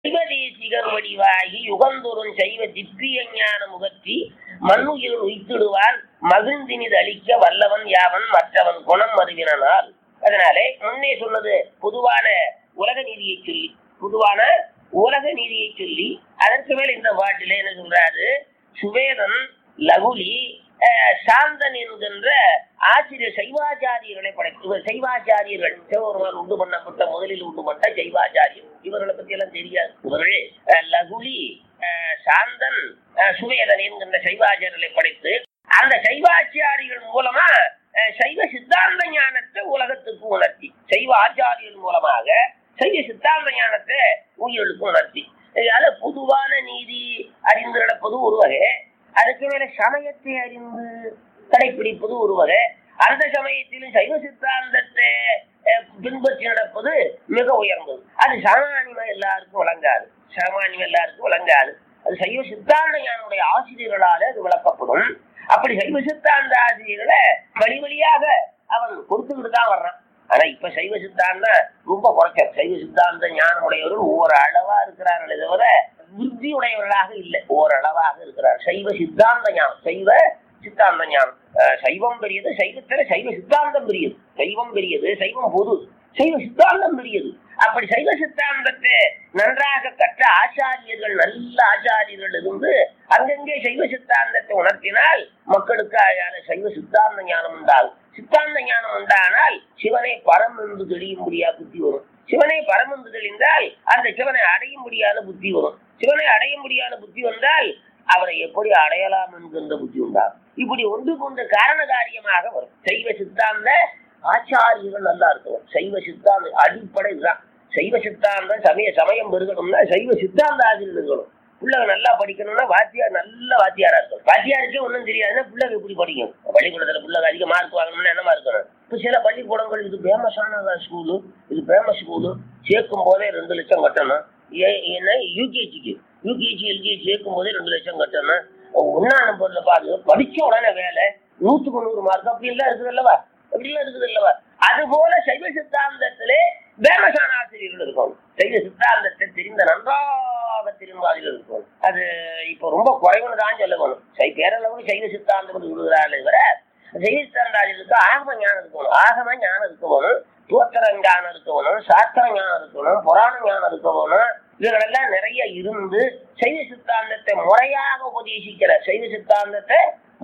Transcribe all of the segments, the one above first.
சிவதேசிகர் வடிவாகி யுகந்தொரும் செய்வ திப்பிய ஞான முகத்தி மண்ணுயிர் உய்த்திடுவான் மகிழ்ந்தினிது அளிக்க வல்லவன் யாவன் மற்றவன் குணம் அறிவினால் அதனாலே முன்னே சொன்னது பொதுவான உலக நீதியை சொல்லி பொதுவான உலக நீதியை சொல்லி அதற்கு மேல் இந்த பாட்டிலே என்ன சொல்றாரு சுவேதன் லகுலி அஹ், சாந்தன் என்கின்ற ஆசிரியர் சைவாச்சாரியர்களை படைத்து இவர் சைவாச்சாரியர்கள் சிவபெருமான் உண்டு பண்ணப்பட்ட முதலில் உண்டு பண்ண சைவாச்சாரியர் இவர்களை பத்தி எல்லாம் தெரியாது இவர்கள் அஹ், லகுலி அஹ், சாந்தன் அஹ், சுவேதன் என்கின்ற சைவாச்சாரியர்களை படைத்து அந்த சைவாச்சாரிகள் மூலமா அஹ், சைவ சித்தாந்த ஞானத்தை உலகத்துக்கு உணர்த்தி சைவ ஆச்சாரியர்கள் மூலமாக சைவ சித்தாந்த ஞானத்தை உயிர்களுக்கு உணர்த்தி அதால பொதுவான நீதி அறிந்து நடப்பது ஒரு வகை அதுக்கு மேல சமயத்தை அறிந்து கடைபிடிப்பது ஒரு வகை அந்த சமயத்திலும் சைவ சித்தாந்தத்தை அஹ், பின்பற்றி நடப்பது மிக உயர்ந்தது அது சாமானியம் எல்லாருக்கும் வழங்காது சாமானியம் எல்லாருக்கும் வழங்காது அது சைவ சித்தாந்த ஞானுடைய ஆசிரியர்களால அது விளக்கப்படும் அப்படி சைவ சித்தாந்த ஆசிரியர்களை வழி வழியாக அவன் கொடுத்துக்கிட்டு தான் வர்றான் ஆனா இப்ப சைவ சித்தாந்தம் ரொம்ப குறைச்ச சைவ சித்தாந்த ஞானம் உடையவர்கள் ஒவ்வொரு அளவா இருக்கிறார்களே தவிர விருத்தி உடையவர்களாக இல்லை ஓரளவாக இருக்கிறார் சைவ சித்தாந்த ஞானம் சைவ சித்தாந்த ஞானம் அஹ் சைவம் பெரியது சைவத்துல சைவ சித்தாந்தம் பெரியது சைவம் பெரியது சைவம் பொது சைவ சித்தாந்தம் பெரியது அப்படி சைவ சித்தாந்தத்தை நன்றாக கற்ற ஆச்சாரியர்கள் நல்ல ஆச்சாரியர்கள் இருந்து அங்கங்கே சைவ சித்தாந்தத்தை உணர்த்தினால் மக்களுக்கு அழகான சைவ சித்தாந்த ஞானம் உண்டாகும் சித்தாந்த ஞானம் உண்டானால் சிவனை பரம் என்று தெளியும்படியா புத்தி வரும் சிவனை பரம் என்று தெளிந்தால் அந்த சிவனை அடைய முடியாத புத்தி வரும் சிவனை அடைய முடியாத புத்தி வந்தால் அவரை எப்படி அடையலாம் என்கின்ற புத்தி உண்டாகும் இப்படி ஒன்று கொண்டு காரண காரியமாக வரும் சைவ சித்தாந்த ஆச்சாரியர்கள் நல்லா இருக்கணும் சைவ சித்தாந்த அடிப்படை இதுதான் சைவ சித்தாந்தம் சமய சமயம் பெருகணும்னா சைவ சித்தாந்த ஆசிரியர் இருக்கணும் பிள்ளைங்க நல்லா படிக்கணும்னா வாத்தியார் நல்ல வாத்தியாரா இருக்கணும் வாத்தியாருக்கே ஒன்றும் தெரியாதுன்னா பிள்ளைங்க எப்படி படிக்கும் பள்ளிக்கூடத்துல பிள்ளைங்க அதிக மார்க் வாங்கணும்னா என்னமா இருக்கணும் இப்போ சில பள்ளிக்கூடங்கள் இது ஃபேமஸான ஸ்கூலு இது ஃபேமஸ் ஸ்கூலு சேர்க்கும் போதே ரெண்டு லட்சம் கட்டணும் ஏ என்ன யூகேஜிக்கு யூகேஜி எல்கேஜி சேர்க்கும் போதே ரெண்டு லட்சம் கட்டணும் ஒன்னா நம்பர்ல பாரு படிச்ச உடனே வேலை நூத்துக்கு நூறு மார்க் அப்படி எல்லாம் இருக்குது அல்லவா அப்படிலாம் இருக்குது அல்லவா அது போல சைவ சித்தாந்தத்திலே பேமசான ஆசிரியர்கள் இருக்கணும் சைவ சித்தாந்தத்தை தெரிந்த நன்றாக தெரிந்த ஆசிரியர்கள் இருக்கணும் அது இப்போ ரொம்ப குறைவுன்னு தான் சொல்ல வேணும் சை பேரளவுக்கு சைவ சித்தாந்தம் விடுகிறார்கள் இவர சைவ சித்தாந்த ஆசிரியருக்கு ஆகம ஞானம் இருக்கணும் ஆகம ஞானம் இருக்கணும் தோத்திர ஞானம் இருக்கணும் சாஸ்திர ஞானம் இருக்கணும் புராண ஞானம் இருக்கணும் இவங்களெல்லாம் நிறைய இருந்து சைவ சித்தாந்தத்தை முறையாக உபதேசிக்கிற சைவ சித்தாந்தத்தை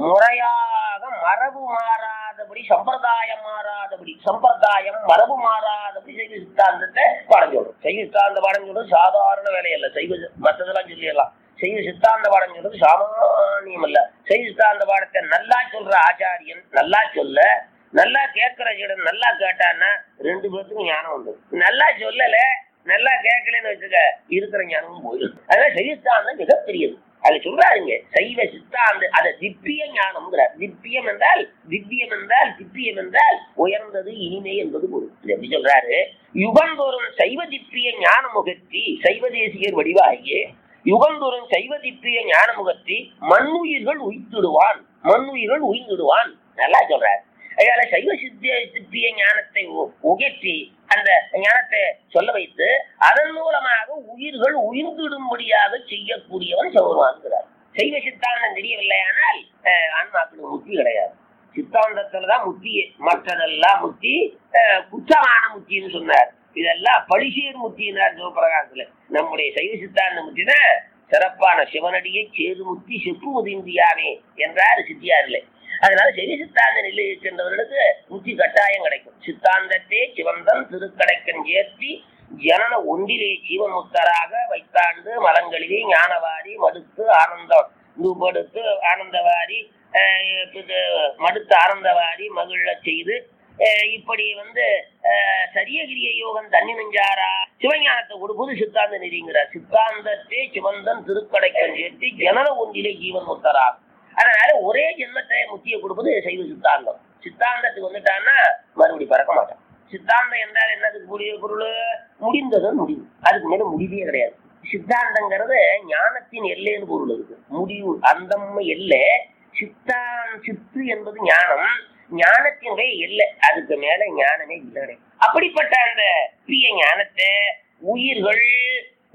முறையாக மரபு மாறாதபடி சம்பிரதாயம் மாறாதபடி சம்பிரதாயம் மரபு மாறாதபடி சைவ சித்தாந்தத்தை பாடம் சொல்லணும் சைவ சித்தாந்த பாடம் சொல்றது சாதாரண வேலையல்ல சைவ மற்றதெல்லாம் சொல்லிடலாம் சைவ சித்தாந்த பாடம் சொல்றது சாமானியம் இல்ல சைவ சித்தாந்த பாடத்தை நல்லா சொல்ற ஆச்சாரியன் நல்லா சொல்ல நல்லா கேட்கிற சீடன் நல்லா கேட்டான்னா ரெண்டு பேர்த்துக்கும் ஞானம் உண்டு நல்லா சொல்லல நல்லா கேட்கலன்னு வச்சுக்க இருக்கிற ஞானமும் போயிடும் அதனால சைவ சித்தாந்தம் மிகப்பெரியது அது சொல்றாருங்க சைவ சித்தாந்த அத திப்பிய ஞானம்ங்கிறார் திப்பியம் என்றால் திவ்யம் என்றால் திப்பியம் என்றால் உயர்ந்தது இனிமை என்பது பொருள் இது எப்படி சொல்றாரு யுகந்தோறும் சைவ திப்பிய ஞான முகத்தி சைவ தேசியர் வடிவாகிய யுகந்தோறும் சைவ திப்பிய ஞான முகத்தி மண்ணுயிர்கள் உய்த்திடுவான் மண்ணுயிர்கள் உயிர்ந்துடுவான் நல்லா சொல்றாரு அதனால சைவ சித்திய சித்திய ஞானத்தை உ- உயர்த்தி அந்த ஞானத்தை சொல்ல வைத்து அதன் மூலமாக உயிர்கள் உயிர்ந்திடும்படியாக செய்யக்கூடியவன் சிவருமான்கிறார் சைவ சித்தாந்தம் தெரியவில்லையானால் அஹ், ஆன்மாக்களுக்கு முக்தி கிடையாது சித்தாந்தத்துலதான் முக்தி மற்றதெல்லாம் முக்தி அஹ், குற்றமான முக்தின்னு சொன்னார் இதெல்லாம் பழிசேர் முக்தினார் சிவபிரகாசத்துல நம்முடைய சைவ சித்தாந்த முக்தினா சிறப்பான சிவனடியை சேது முக்தி செப்பு உதிந்தியானே என்றார் சித்தியாரிலே அதனால சரி சித்தாந்த நிலையை சென்றவர்களுக்கு முக்தி கட்டாயம் கிடைக்கும் சித்தாந்தத்தே சிவந்தன் திருக்கடைக்கன் ஏற்றி ஜனன ஒன்றிலே ஜீவமுத்தராக வைத்தாண்டு மலங்களிலே ஞானவாரி மடுத்து ஆனந்தம் படுத்து ஆனந்தவாரி அஹ், இது மடுத்து ஆனந்தவாரி மகிழ செய்து அஹ், இப்படி வந்து அஹ், சரியகிரிய யோகம் தண்ணி நெஞ்சாரா சிவஞானத்தை கொடுப்பது சித்தாந்த நெறிங்கிறார் சித்தாந்தத்தே சிவந்தன் திருக்கடைக்கன் ஏற்றி ஜனன ஒன்றிலே ஜீவன் முத்தராகும் அதனால ஒரே ஜென்மத்தை முத்திய கொடுப்பது சைவ சித்தாந்தம் சித்தாந்தத்துக்கு வந்துட்டான்னா மறுபடி பறக்க மாட்டான் சித்தாந்தம் என்றால் என்னதுக்கு முடிய பொருள் முடிந்தது முடிவு அதுக்கு மேல முடிவே கிடையாது சித்தாந்தங்கிறது ஞானத்தின் எல்லைன்னு பொருள் இருக்கு முடிவு அந்தம் எல்லை சித்தான் சித்து என்பது ஞானம் ஞானத்தினுடைய எல்லை அதுக்கு மேல ஞானமே இல்லை கிடையாது அப்படிப்பட்ட அந்த பிரிய ஞானத்தை உயிர்கள்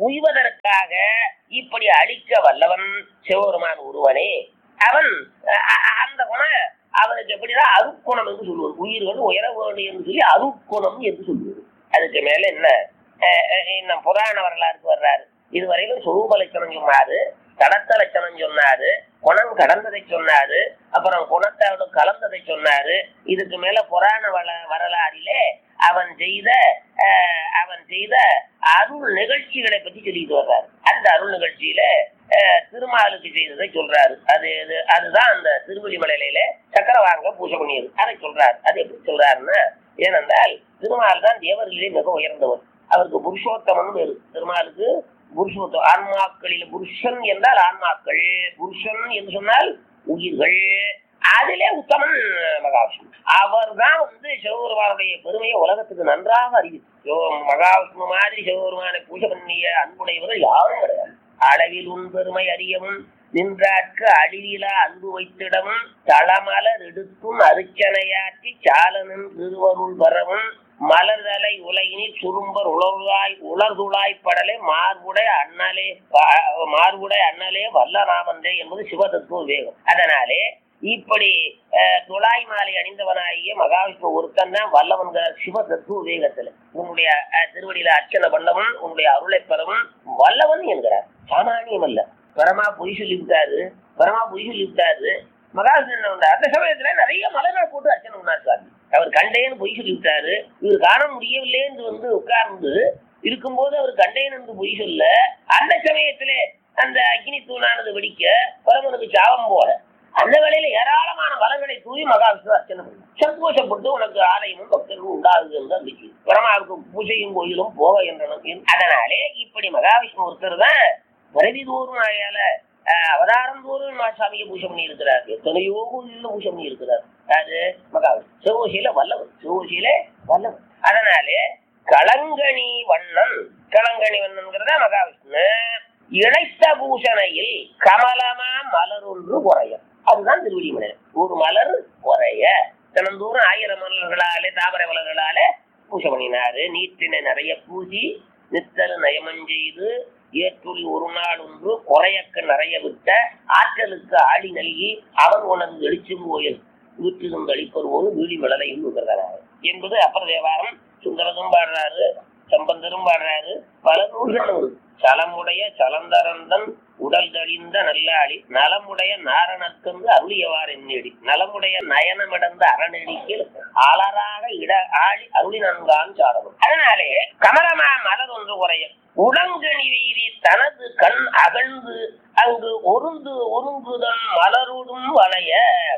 உய்வதற்காக இப்படி அழிக்க வல்லவன் சிவபெருமான் ஒருவனே அவன் அ- அ- அந்த குணம் அவனுக்கு எப்படிதான் அருக்குணம் என்று சொல்லுவது உயிர்கள் உயர வேண்டும் என்று சொல்லி அருக்குணம் என்று சொல்லுவது அதுக்கு மேல என்ன அஹ் அஹ் இன்னும் புராண வரலாறுக்கு வர்றாரு இதுவரையிலும் சொரூப லட்சணம் சொன்னாரு கடத்த லட்சணம் சொன்னாரு குணம் கடந்ததை சொன்னாரு அப்புறம் குணத்தோடு கலந்ததை சொன்னாரு இதுக்கு மேல புராண வள வரலாறிலே அவன் செய்த அஹ், அவன் செய்த அருள் நிகழ்ச்சிகளை பத்தி சொல்லிட்டு வர்றாரு அந்த அருள் நிகழ்ச்சியில அஹ், திருமாலுக்கு செய்ததை சொல்றாரு அது அது- அதுதான் அந்த திருவள்ளிமலையில சக்கர வாங்க பூஜை பண்ணியது அதை சொல்றாரு அது எப்படி சொல்றாருன்னா ஏனென்றால் திருமால் தான் தேவர்களிலே மிக உயர்ந்தவர் அவருக்கு புருஷோத்தமன் பேரு திருமாலுக்கு புருஷோத்தம் ஆன்மாக்களில் புருஷன் என்றால் ஆன்மாக்கள் புருஷன் என்று சொன்னால் உயிர்கள் அதிலே உத்தமன் மகாவிஷ்ணு அவர் தான் வந்து சிவபெருமானுடைய பெருமையை உலகத்துக்கு நன்றாக அறிவித்து மகாவிஷ்ணு மாதிரி சிவபெருமானை பூஜை பண்ணிய அன்புடையவர்கள் யாரும் கிடையாது அளவில் உன் பெருமை அறியவும் நின்றாட்கு அழிவிலா அன்பு வைத்திடவும் தளமலர் எடுத்தும் அருச்சனையாற்றி சாலனின் திருவருள் பெறவும் மலர்தலை உலகினில் சுரும்பர் உலர்வாய் உலர்துளாய் படலே மார்புடை அண்ணலே பா- மார்புடை அண்ணலே வல்லராமந்தே என்பது சிவதத்துவ வேகம் அதனாலே இப்படி அஹ், துளாய் மாலை அணிந்தவனாகிய மகாவிஷ்ணு ஒருத்தன் தான் வல்லவன்கிறார் சிவ தத்துவ வேகத்துல உன்னுடைய அஹ், திருவடியில அர்ச்சனை பண்ணவன் உன்னுடைய அருளை பெறவன் வல்லவன் என்கிறார் சாமானியம் அல்ல பரமா பொய் சொல்லி விட்டாரு பரமா பொய் சொல்லி விட்டாரு மகாவிஷ்ணு என்ன பண்றாரு? அந்த சமயத்துல நிறைய மலர்கள் போட்டு அர்ச்சனை பண்ணார் சாமி அவர் கண்டேன்னு பொய் சொல்லி விட்டாரு இவர் காண முடியவில்லை என்று வந்து உட்கார்ந்து இருக்கும்போது அவர் கண்டேன் என்று பொய் சொல்ல அந்த சமயத்திலே அந்த அக்னி தூணானது வெடிக்க பரமனுக்கு சாபம் போல அந்த வேளையில ஏராளமான வளங்களை தூவி மகாவிஷ்ணு அர்ச்சனை பண்ணு சந்தோஷப்பட்டு உனக்கு ஆலயமும் பக்தர்களும் உண்டாகுது என்று இருந்துச்சு பரமாவுக்கு பூஜையும் கோயிலும் போக என்றனும் அதனாலே இப்படி மகாவிஷ்ணு ஒருத்தர் தான் பிறவி தோறும் ஆயால அஹ், அவதாரம் தோறும் மா- சாமியை பூஜை பண்ணி இருக்கிறார் எத்தனையோ கோயில்ல பூஜை பண்ணி இருக்கிறார் அது மகாவிஷ்ணு சிவகோசியில வல்லவன் சிவகோசியில வல்லவன் அதனாலே களங்கணி வண்ணன் களங்கணி வண்ணன்கிறதா மகாவிஷ்ணு இழைத்த பூஷணையில் கமலமா மலர் ஒன்று குறைய அதுதான் திருவடிமலை ஒரு மலர் குறைய தினந்தோறும் ஆயிரம் மலர்களாலே தாமரை மலர்களாலே பூஜை பண்ணினாரு நீட்டினை நிறைய பூசி நித்தல் நயமம் செய்து ஏற்றுளி ஒரு நாள் ஒன்று குறையக்க நிறைய விட்ட ஆற்றலுக்கு ஆளி நல்கி அவன் உனது வெளிச்சம் கோயில் வீட்டிலிருந்து அளிப்பர் ஒரு வீழி மலரையும் நுகர்கிறார் என்பது அப்பர் தேவாரம் சுந்தரதும் பாடுறாரு சம்பந்தரும் பாடுறாரு பல நூல்களும் உண்டு. சலமுடைய சலந்தரந்தன் உடல் தழிந்த நல்லாளி நலமுடைய நாரணக்கந்து அருளியவார் என்னடி நலமுடைய நயனமிடந்த அறநெடிக்கில் ஆளராக இட ஆளி அருளி நன்கான் சாரவும் அதனாலே கமலமா மலர் ஒன்று குறைய உடங்கணி வீதி தனது கண் அகழ்ந்து அங்கு ஒருந்து ஒருங்குதன் மலருடும் வளைய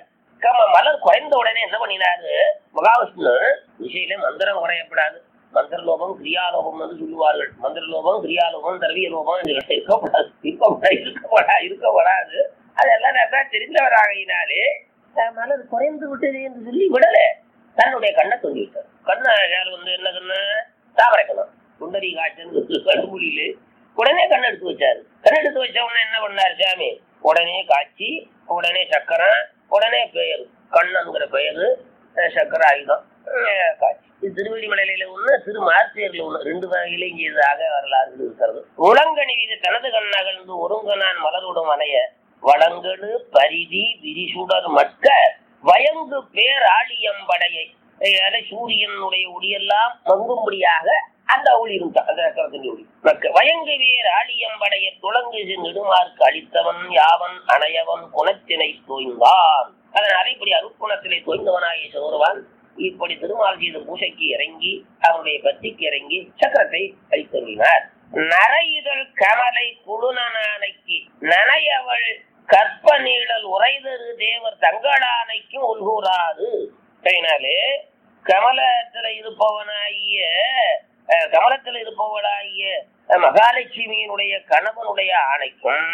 கம மலர் குறைந்த உடனே என்ன பண்ணினாரு மகாவிஷ்ணு விஷயில மந்திரம் குறையப்படாது மந்திரலோபம் கிரியாலோபம் என்று சொல்லுவார்கள் மந்திரலோபம் கிரியாலோபம் திரவிய லோபம் இதெல்லாம் இருக்கக்கூடாது இருக்கக்கூடாது இருக்கப்படா இருக்கப்படாது அதெல்லாம் நல்லா தெரிந்தவராகையினாலே அஹ், மலர் குறைந்து விட்டது என்று சொல்லி விடல தன்னுடைய கண்ணை தொங்கி விட்டார் கண்ணை யார் வந்து என்ன கண்ணு தாமரை கண்ணம் சுண்டரி காய்ச்சல் கடுமொழியில உடனே கண்ணை எடுத்து வச்சாரு கண்ணை எடுத்து வச்ச உடனே என்ன பண்ணாரு சாமி உடனே காய்ச்சி உடனே சக்கரம் உடனே பெயர் கண்ணங்கிற பெயரு அஹ், சக்கர ஆயுதம் அஹ், காய்ச்சி இது திருவள்ளிமலையில ஒண்ணு திரு மார்த்தியர்ல ஒண்ணு ரெண்டு வகையிலையும் செய்ததாக வரலாறு இருக்கிறது உலங்கணி இது தனது கண்ணகழ்ந்து ஒருங்கனான் மலருடன் அணைய வளங்கடு பரிதி விரிசுடர் மட்க வயங்கு பேர் ஆழியம்படையை அஹ், சூரியனுடைய ஒளியெல்லாம் மங்கும்படியாக அந்த ஒளி இருந்தான் அந்த சக்கரத்தின் ஒளி மக்க வயங்கு வேர் ஆழியம்படைய துளங்கு நெடுமார்க்கு அளித்தவன் யாவன் அணையவன் குணத்தினை தோய்ந்தான் அதனால இப்படி அருக்குணத்திலே தோய்ந்தவனாகிய சோறுவான் இப்படி திருமால் செய்த பூசைக்கு இறங்கி அவருடைய பத்திக்கு இறங்கி சக்கரத்தை அளித்தருளினார் நரையுதல் கமலை குழுனனானைக்கு நனையவள் கற்ப நீழல் உரைதரு தேவர் தங்களானைக்கும் உள்கூறாது அதனாலே கமலத்துல இருப்பவனாகிய அஹ், கமலத்துல இருப்பவளாகிய அஹ், மகாலட்சுமியினுடைய கணவனுடைய ஆணைக்கும்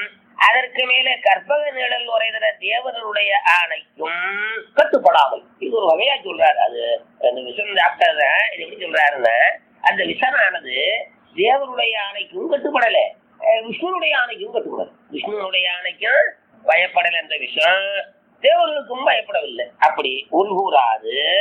அதற்கு மேலே கற்பக நிழல் உரைதர தேவர்களுடைய ஆணைக்கும் கட்டுப்படாமல் இது ஒரு வகையா சொல்றாரு அது அந்த விஷம் டாக்டர் இது எப்படி சொல்றாருன்னா அந்த விஷமானது தேவருடைய ஆணைக்கும் கட்டுப்படல அஹ், விஷ்ணுனுடைய ஆணைக்கும் கட்டுப்படல விஷ்ணுனுடைய ஆணைக்கும் பயப்படல என்ற விஷயம் தேவர்களுக்கும் பயப்படவில்லை அப்படி உள்கூறாது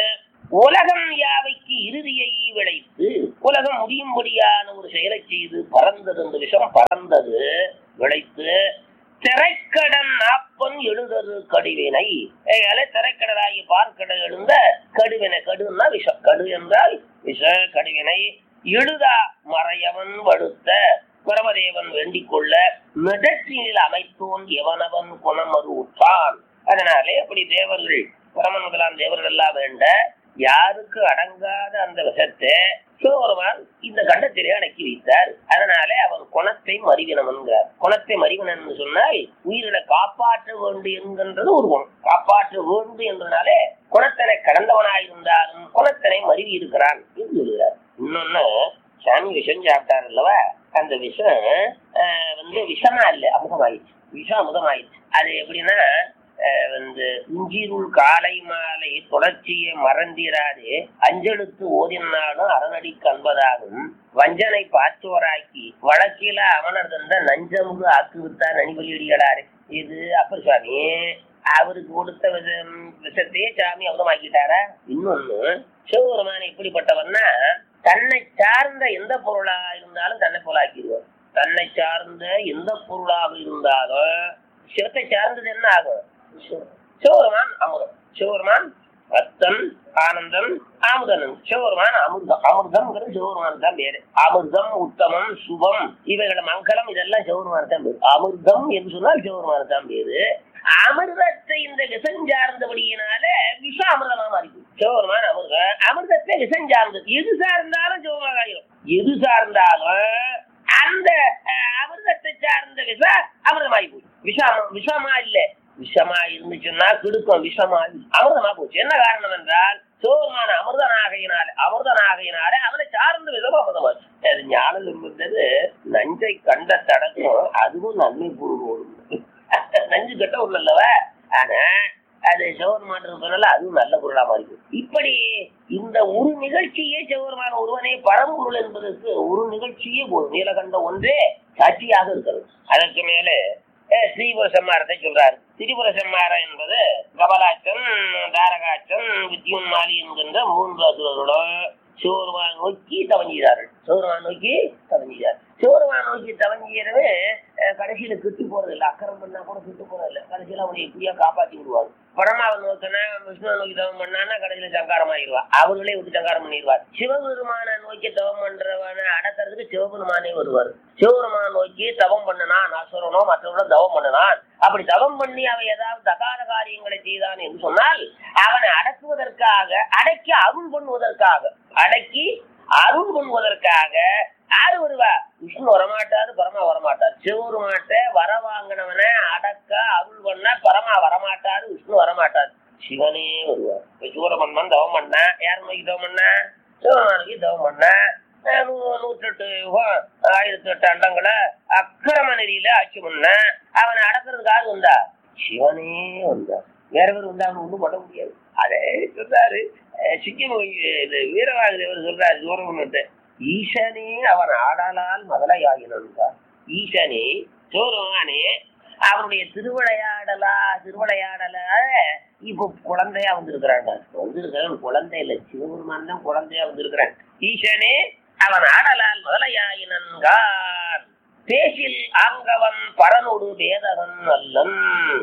உலகம் யாவைக்கு இறுதியை விளைத்து உலகம் முடியும்படியான ஒரு செயலை செய்து பறந்தது அந்த விஷம் பறந்தது விளைத்து திரைக்கடன் நாப்பன் எழுதது கடுவினை ஏகால திரைக்கடலாகி பார்க்கடல் எழுந்த கடுவினை கடுன்னா விஷம் கடு என்றால் விஷ கடுவினை எழுதா மறையவன் வடுத்த பிரமதேவன் வேண்டிக் கொள்ள மிடற்றினில் அமைத்தோன் எவனவன் குணமது உற்றான் அதனாலே அப்படி தேவர்கள் பிரமன் முதலாம் தேவர்கள் எல்லாம் வேண்ட யாருக்கு அடங்காத அந்த விஷத்தை சிவபெருமான் இந்த கண்டத்திலே அடக்கி வைத்தார் அதனாலே அவன் குணத்தை மறிவினம் என்கிறார் குணத்தை மறிவினன் என்று சொன்னால் உயிரினை காப்பாற்ற வேண்டும் என்கின்றது ஒரு குணம் காப்பாற்ற வேண்டும் என்றனாலே குணத்தினை கடந்தவனாயிருந்தாலும் குணத்தினை மருவி இருக்கிறான் என்று சொல்கிறார் இன்னொன்னு சாமி விஷம் சாப்பிட்டார் அல்லவா அந்த விஷம் ஆஹ், வந்து விஷமா இல்லை அமுதமாயிடுச்சு விஷம் அமுதமாயிடுச்சு அது எப்படின்னா ஆஹ், வந்து இஞ்சிருள் காலை மாலை தொடர்ச்சியை மறந்திராது அஞ்செழுத்து ஓதினாலும் அரணடி கண்பதாகும் வஞ்சனை பார்த்தோராக்கி வழக்கில அமனர் தந்த நஞ்சமுகு ஆக்கு விட்டார் நனிபலியடிகளாரு இது அப்பர் சுவாமி அவருக்கு கொடுத்த விஷம் விஷத்தையே சாமி அமுதமாக்கிட்டாரா இன்னொன்னு சிவபெருமான் எப்படிப்பட்டவன்னா தன்னை சார்ந்த எந்த பொருளா இருந்தாலும் தன்னை போல ஆக்கிடுவார் தன்னை சார்ந்த எந்த பொருளாக இருந்தாலும் சிவத்தை சார்ந்தது என்ன ஆகும் சிவ- சிவபெருமான் அமுதம் சிவபெருமான் ரத்தம் ஆனந்தம் ஆமுதனம் சிவபெருமான் அமிர்தம் அமிர்தம்ங்கிறது சிவபெருமான் தான் பேரு அமிர்தம் உத்தமம் சுபம் இவைகள மங்களம் இதெல்லாம் சிவபெருமான் தான் பேரு அமிர்தம் என்று சொன்னால் சிவபெருமான் தான் பேரு அமிர்தத்தை இந்த விஷம் சார்ந்தபடியினால விஷ அமிர்தமா மாறிக்கும் சிவபெருமான் அமிர்த அமிர்தத்தை விஷம் சார்ந்தது எது சார்ந்தாலும் சிவமாக ஆயிரும் எது சார்ந்தாலும் அந்த அஹ், அமிர்தத்தை சார்ந்த விஷ அமிர்தமாகி போச்சு விஷம் விஷமா இல்ல விஷமா இருந்துச்சுன்னா கிடுக்கும் விஷமா இல்ல. அமிர்தமா போச்சு என்ன காரணம் என்றால் சிவபெருமான அமிர்தனாகையினால அமிர்தனாகையினால அவனை சார்ந்த விதம் அமிர்தமாச்சு அது ஞானம் இருந்தது நஞ்சை கண்ட தடக்கும் அதுவும் நன்மை கூறுவோம் நஞ்சு கெட்ட பொருள் அல்லவா ஆனா அது சிவபெருமான் இருப்பதனால அதுவும் நல்ல பொருளா மாறிது இப்படி இந்த ஒரு நிகழ்ச்சியே சிவபெருமான ஒருவனே பரம்பொருள் என்பதற்கு ஒரு நிகழ்ச்சியே போதும் நீலகண்ட ஒன்றே சாட்சியாக இருக்கிறது அதற்கு மேலே அஹ், ஸ்ரீபுர சம்மாரத்தை சொல்றாரு திரிபுர சம்மாரம் என்பது கபலாச்சன் தாரகாச்சன் வித்யுன்மாலி என்கின்ற மூன்று அசுரர்களும் சிவருமான் நோக்கி தவஞ்சிறார்கள் சிவருமான் நோக்கி தவஞ்சிறார் சிவருமான் நோக்கி தவஞ்சியறவே கடைசியில கிட்டு போறது இல்ல அக்கறம் பண்ணா கூட கிட்டு போறது இல்ல கடைசியில அவனை எப்படியா காப்பாத்தி விடுவாங்க பரமாவை நோக்கினா விஷ்ணுவை நோக்கி தவம் பண்ணான்னா கடைசியில சங்காரம் ஆயிடுவா அவர்களே விட்டு சங்காரம் பண்ணிடுவார் சிவபெருமான நோக்கி தவம் பண்றவனை அடக்கிறதுக்கு சிவபெருமானே வருவார் சிவபெருமான நோக்கி தவம் பண்ணனான் அசுரனோ மற்றவனோ தவம் பண்ணனான் அப்படி தவம் பண்ணி அவன் ஏதாவது தகாத காரியங்களை செய்தான் என்று சொன்னால் அவனை அடக்குவதற்காக அடக்கி அருள் பண்ணுவதற்காக அடக்கி அருள் பண்ணுவதற்காக யாரு வருவா விஷ்ணு வரமாட்டாரு பரமா வரமாட்டார் சிவருமாட்ட வர வாங்கினவனை அடக்க அருள் பண்ண பரமா வரமாட்டாரு விஷ்ணு வரமாட்டார் சிவனே வருவார் இப்ப சூரமன்மன் தவம் பண்ணா யார் நோக்கி தவம் பண்ணா சிவனானுக்கு தவம் பண்ணா அஹ் நூ- நூற்றெட்டு யுகம், ஆயிரத்தி எட்டு அண்டங்களை அக்கிரம நெறியில ஆட்சி பண்ண அவனை அடக்கிறதுக்கு யாரு வந்தா சிவனே வந்தா வேற பேர் வந்தா அவன் ஒண்ணும் பண்ண முடியாது அதே சொல்றாரு அஹ் சிக்கிம் இது வீரவாகுதேவர் சொல்றாரு சூரமன்ட்டு ஈசனே அவன் ஆடலால் முதலையாகினான் ஈசனே சோருமானே அவனுடைய திருவிளையாடலா திருவிளையாடல இப்போ குழந்தையா வந்திருக்கிறான் வந்திருக்கிறான் குழந்தை இல்ல சிவபெருமான் தான் குழந்தையா வந்திருக்கிறான் ஈசனே அவன் ஆடலால் முதலையாயினன்கான் பேசில் ஆங்கவன் பரனொடு வேதவன் அல்லன்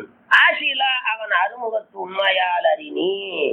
ஆசிலா அவன் அருமுகத்து உண்மையால் அறினி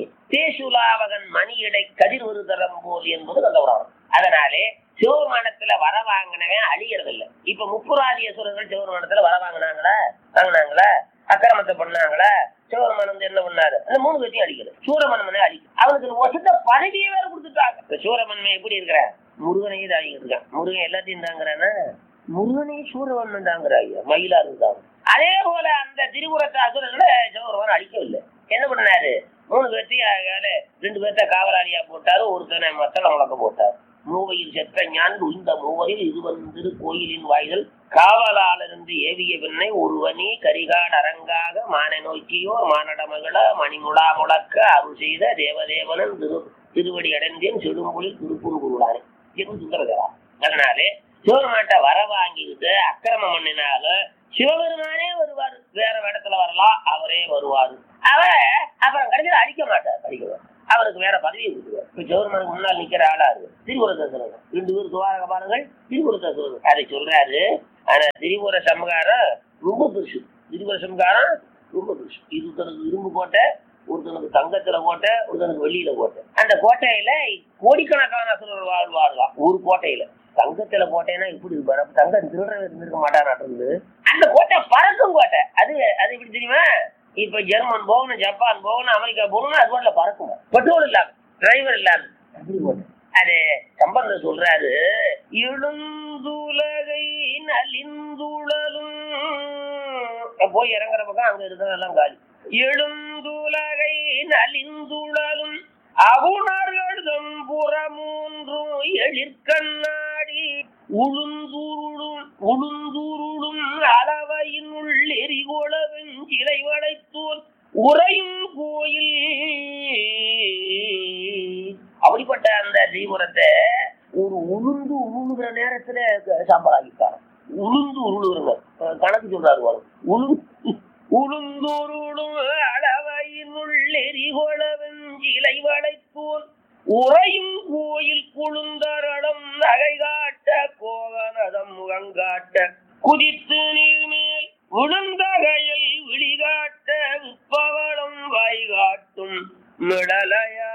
தேசுலாவகன் மணியடை கதிர்வரு தரம் போல் என்பது நல்ல உணர்வு அதனாலே சிவபெருமானத்துல வர வாங்கினவன் அழியறது இல்ல இப்ப முப்புராதீஸ்வரர்கள் சிவபெருமானத்துல வர வாங்கினாங்களா வாங்கினாங்களா அக்கிரமத்தை பண்ணாங்களா சிவபெருமான் வந்து என்ன பண்ணாரு அந்த மூணு பேர்த்தையும் அடிக்கல சூரமன்மனை அடிக்கல அவனுக்கு வசத்த பதவியே வேற கொடுத்துட்டாங்க இப்ப சூரமன்மன் எப்படி இருக்கிற முருகனையே தாங்கிட்டு இருக்கான் முருகன் எல்லாத்தையும் தாங்குறானா முருகனையும் சூரவன்மன் தாங்குறா ஐயா மயிலா இருந்தாங்க அதே போல அந்த திரிபுரத்தை அசுரர்களை சிவபெருமான் அழிக்கவில்லை என்ன பண்ணாரு மூணு பேர்த்தையும் அதனால ரெண்டு பேர்த்த காவலாளியா போட்டாரு ஒருத்தனை மத்தள முழக்க போட்டார் மூவையில் செத்த ஞான் உய்ந்த மூவரில் இருவந்திரு கோயிலின் வாய்தல் காவலாளருந்து ஏவிய பின்னை ஒருவனே கரிகாட் அரங்காக மானை நோக்கியோர் மானட மகள மணிமுழா முழக்க அருள் செய்த தேவதேவனன் திரு திருவடி அடைந்தேன் செடும்பொழில் திருப்பூர் குருடானே என்று சுந்தரதேவா அதனாலே சிவபெருமாட்ட வர வாங்கிக்கிட்டு அக்கிரமம் பண்ணினாலும் சிவபெருமானே வருவார் வேற இடத்துல வரலாம் அவரே வருவார் அவர் அப்புறம் கடைசியில் அடிக்க மாட்டார் அடிக்க மாட்டார் அவனுக்கு வேற பதவியை கொடுத்துருவார் இப்ப சிவருமானுக்கு முன்னால் நிக்கிற ஆளா இருக்கு திரிபுர தசுரன் ரெண்டு பேர் துவாரக பாருங்கள் திரிபுர தசுரன் அதை சொல்றாரு ஆனா திரிபுர சமகாரம் ரொம்ப பெருசு திரிபுர சமகாரம் ரொம்ப பெருசு இது ஒருத்தனுக்கு இரும்பு கோட்டை ஒருத்தனுக்கு தங்கத்துல கோட்டை ஒருத்தனுக்கு வெள்ளியில கோட்டை அந்த கோட்டையில கோடிக்கணக்கான அசுரர்கள் வாழ்வார்களாம் ஒரு கோட்டையில தங்கத்துல கோட்டைன்னா இப்படி இருப்பாரு அப்ப தங்கம் திருடுறது இருந்திருக்க மாட்டான்னு அந்த கோட்டை பறக்கும் கோட்டை அது அது எப்படி தெரியுமா இப்ப ஜெர்மன் போகணும் ஜப்பான் போகணும் அமெரிக்கா போகணும் அது போல பறக்கும் பெட்ரோல் இல்லாம டிரைவர் இல்லாம அப்படி கோட்டை அது சம்பந்தம் சொல்றாரு எழுந்துலகை நலிந்துழலும் போய் இறங்குற பக்கம் அங்க இருக்கிறதெல்லாம் காலி எழுந்துலகை நலிந்துழலும் அவுணர்களும் புறமூன்றும் எழிற்கண்ணாடி உளுந்தூருளும் உளுந்தூருளும் அளவையினுள் எரிகோளவன் சிலை வளைத்தோர் உறையும் கோயில் அப்படிப்பட்ட அந்த தீபுரத்தை ஒரு உளுந்து உருளுகிற நேரத்துல சாம்பல் ஆகிட்டாங்க உளுந்து உருளுகிறங்க கணக்கு சொல்றாரு வரும் உளுந்து உளுந்துருளும் அளவையினுள் எரிகோளவன் சிலை வளைத்தோர் உறையும் கோயில் குழுந்தரடம் நகை காட்ட கோவனதம் முகங்காட்ட குதித்து நீர்மேல் விழுந்தகையில் விழிகாட்ட விற்பவளம் வாய் காட்டும் மிடலையாமே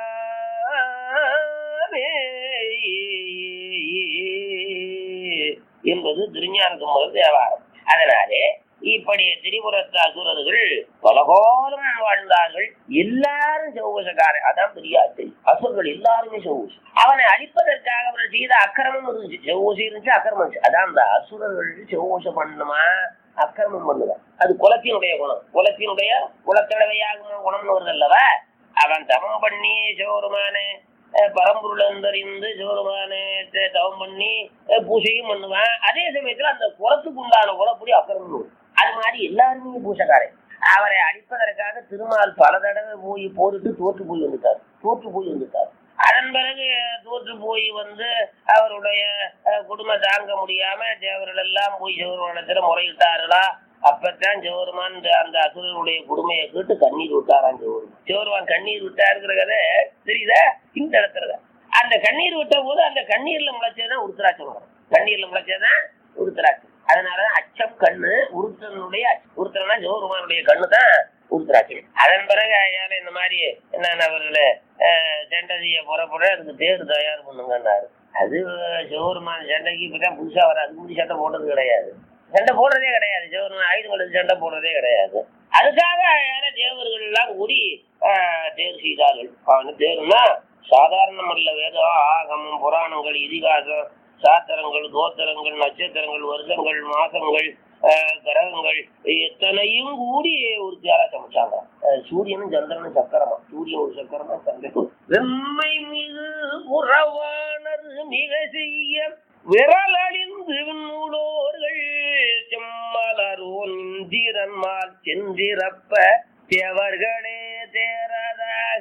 என்பது திருஞான சம்பந்த தேவாரம் அதனாலே இப்படி திரிபுரத்து அசுரர்கள் பலகாலம் வாழ்ந்தார்கள் எல்லாரும் செவ்வசக்காரன் அதான் பெரிய ஆச்சரியம் அசுரர்கள் எல்லாருமே செவ்வூசி அவனை அழிப்பதற்காக அவர்கள் செய்த அக்கிரமம் இருந்துச்சு செவ்வூசி இருந்துச்சு அக்கிரமம் இருந்துச்சு அதான் அந்த அசுரர்கள் செவ்வூசம் பண்ணுமா அக்கிரமம் பண்ணுவான் அது குலத்தினுடைய குணம் குலத்தினுடைய குலத்தடவையாகும் குணம்னு வருது அல்லவா அவன் தவம் பண்ணி சிவருமானே பரம்பொருள் அந்தறிந்து சிவருமானே தவம் பண்ணி பூஜையும் பண்ணுவான் அதே சமயத்துல அந்த குலத்துக்கு உண்டான குலப்படி அக்கிரமம் அது மாதிரி எல்லாருமே பூசக்காரன் அவரை அழிப்பதற்காக திருமால் பல தடவை போய் போட்டுட்டு தோற்று போய் வந்துட்டார் தோற்று போய் வந்துட்டார் அதன் பிறகு தோற்று போய் வந்து அவருடைய குடும்பம் தாங்க முடியாம தேவர்கள் எல்லாம் போய் சிவருமானத்துல முறையிட்டார்களா அப்பத்தான் சிவருமான் அந்த அசுரனுடைய கொடுமையை கேட்டு கண்ணீர் விட்டாராம் சிவருமான் சிவருமான் கண்ணீர் விட்டாருங்கிற கதை தெரியுதா இந்த இடத்துல அந்த கண்ணீர் விட்ட போது அந்த கண்ணீர்ல முளைச்சதுதான் உருத்தராட்சம் வரும் கண்ணீர்ல முளைச்சதுதான் உருத்தராட்சம் அதனாலதான் அச்சம் கண்ணு உருத்தனுடைய உருத்தனா சிவருமானுடைய கண்ணு தான் உருத்தராட்சம் அதன் பிறகு ஐயால இந்த மாதிரி என்ன அவர்கள சண்டதிய புறப்பட அதுக்கு தேர் தயார் பண்ணுங்கன்னாரு அது சிவருமான் சண்டைக்கு இப்பதான் புதுசா வர அதுக்கு முடி சண்டை போட்டது கிடையாது சண்டை போடுறதே கிடையாது சிவருமான் ஆயுதங்களுக்கு சண்டை போடுறதே கிடையாது அதுக்காக யார தேவர்கள் எல்லாம் கூடி தேர் செய்தார்கள் அவனு தேர்னா சாதாரணம் அல்ல வேதம் ஆகமம் புராணங்கள் இதிகாசம் சாத்திரங்கள் தோத்திரங்கள் நட்சத்திரங்கள் வருஷங்கள் மாசங்கள் கிரகங்கள் எத்தனையும் கூடி ஒரு தியாரா சமைச்சாங்க சூரியனும் சந்திரனும் சக்கரமா சூரியன் ஒரு சக்கரமா சந்திரன் வெம்மை மிகு புறவானர் மிக செய்ய விரலழிந்து நூலோர்கள் செம்மலரோன் இந்திரன்மால் சென்றிறப்ப தேவர்களே தேரதாக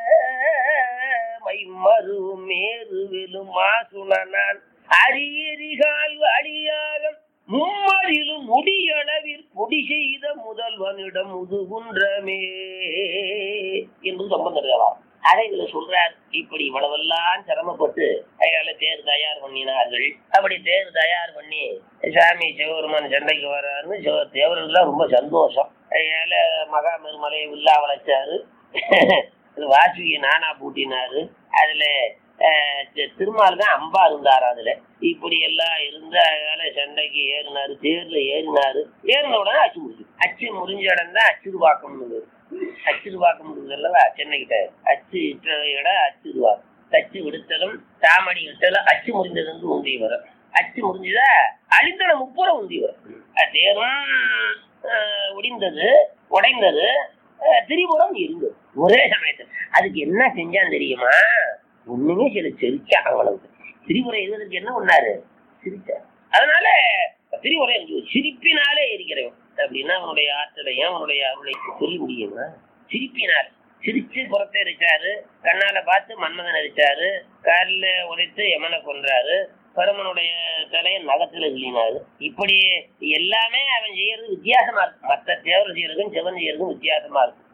மைமரு மேருவிலும் மாசுணனான் அரியரிகால் அடியாக மும்மரிலும் முடியளவில் பொடி செய்த முதல்வனிடம் முதுகுன்றமே என்று சம்பந்தம் அதை இதுல சொல்றார் இப்படி இவ்வளவெல்லாம் சிரமப்பட்டு அயால தேர் தயார் பண்ணினார்கள் அப்படி தேர் தயார் பண்ணி சாமி சிவபெருமான் சண்டைக்கு வர்றாருன்னு சிவ தேவர்கள்லாம் ரொம்ப சந்தோஷம் அயால மகாமருமலையை உள்ளா வளைச்சாரு வாசுகி நானா பூட்டினாரு அதுல திருமால் தான் அம்பா இருந்தாரு அதுல இப்படி எல்லாம் இருந்து அதனால சண்டைக்கு ஏறினாரு தேர்ல ஏறினாரு ஏறின உடனே அச்சு முடிஞ்சு அச்சு முறிஞ்ச இடம் தான் அச்சுருவாக்கம் அச்சுருவாக்கம் அல்லவா சென்னைக்கிட்ட அச்சு இட்ட இடம் அச்சுருவாக்கம் தச்சு விடுத்தலும் தாமடி விட்டலும் அச்சு முறிந்தது உந்தி வரும் அச்சு முடிஞ்சதா அழித்தன முப்புறம் உந்தி வரும் தேரும் உடிந்தது உடைந்தது திரிபுரம் இருந்தது ஒரே சமயத்தில் அதுக்கு என்ன செஞ்சான்னு தெரியுமா ஒண்ணுமே சில சிரிச்சா அவ்வளவு திரிபுரம் எழுதுறதுக்கு என்ன பண்ணாரு சிரிச்சார் அதனால திரிபுரை சிரிப்பினாலே இருக்கிறவன் அப்படின்னா அவனுடைய ஆற்றலையும் அவனுடைய அருளை சொல்ல முடியுமா சிரிப்பினால் சிரிச்சு புறத்தை எரிச்சாரு கண்ணால பார்த்து மன்மதன் எரிச்சாரு காலில் உடைத்து யமனை கொன்றாரு பரமனுடைய தலையை நகத்துல விழினாரு இப்படி எல்லாமே அவன் செய்யறது வித்தியாசமா இருக்கும் மற்ற தேவர் செய்யறதுக்கும் சிவன் செய்யறதுக்கும் வித்தியாசமா இருக்கும்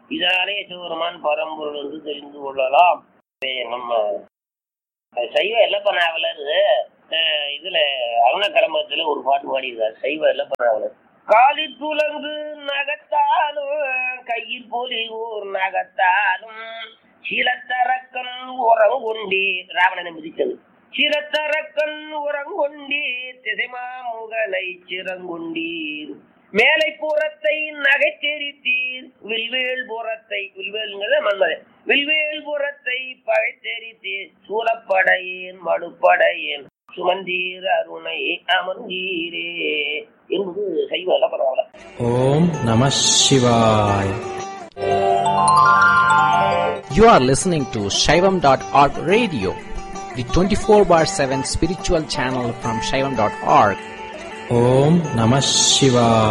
இதனாலே சிவபெருமான் பரம்பொருள் என்று தெரிந்து கொள்ளலாம் இது நம்ம அஹ், சைவ எல்லப்ப நாவலர் அஹ், இதுல அருணக்கிழமத்துல ஒரு பாட்டு பாடியிருக்கார் சைவ எல்லப்ப நாவலர் காலில் துலங்கு நகத்தாலும் கையில் பொலி ஊர் நகத்தாலும் சிலத்தரக்கன் உறங்கொண்டி ராவணனை மிதித்தது சிரத்தரக்கன் உறங்கொண்டீர் திசைமா முகலை சிறங்கொண்டீர் மேலை புறத்தை நகை தெரித்தீர் வில்வேல் புறத்தை வில்வேல்ங்கிறத மன்மதன் வில்வேல் புறத்தை பகை தெரித்தீர் சூழப்படையேன் மடுப்படையேன் சுமந்தீர் அருணை அமர்ந்தீரே என்பது சைவ பரவாயில்ல ஓம் நம சிவாய் You are listening to Shaivam.org radio, the 24 bar 7 spiritual channel from Shaivam.org. Om Namah Shivaya.